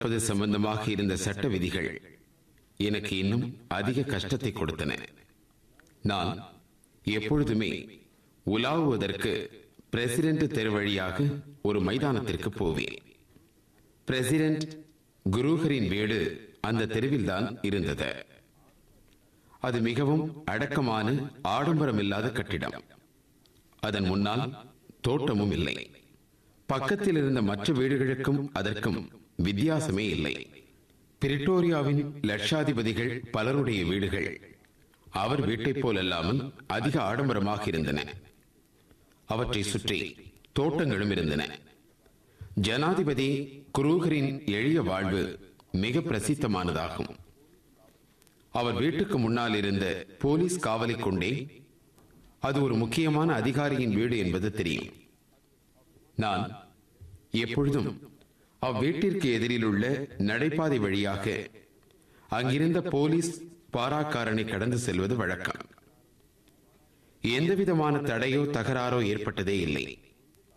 அது சம்பந்தமாக இருந்த சட்ட விதிகள் எனக்கு இன்னும் அதிக கஷ்டத்தை கொடுத்தன நான் எப்பொழுதுமே உலாவுவதற்கு பிரசிடென்ட் தெரு வழியாக ஒரு மைதானத்திற்கு போவேன் பிரசிடென்ட் குரூகரின் வீடு அந்த தெருவில்தான் இருந்தது அது மிகவும் அடக்கமான ஆடம்பரமில்லாத கட்டிடம் அதன் முன்னால் தோட்டமும் இல்லை பக்கத்தில் இருந்த மற்ற வீடுகளுக்கும் அதற்கும் வித்தியாசமே இல்லை பிரிட்டோரியாவின் லட்சாதிபதிகள் பலருடைய வீடுகள் அவர் வீட்டைப் போலல்லாமல் அதிக ஆடம்பரமாக இருந்தன அவற்றை சுற்றி தோட்டங்களும் இருந்தன ஜனாதிபதி குரூகரின் எளிய வாழ்வு மிக பிரசித்தமானதாகும் அவர் வீட்டுக்கு முன்னால் இருந்த போலீஸ் காவலை கொண்டே அது ஒரு முக்கியமான அதிகாரியின் வீடு என்பது தெரியும் நான் எப்பொழுதும் அவ்வீட்டிற்கு எதிரில் உள்ள நடைபாதை வழியாக அங்கிருந்த போலீஸ் பாராக்காரனை கடந்து செல்வது வழக்கம் எந்தவிதமான தடையோ தகராறோ ஏற்பட்டதே இல்லை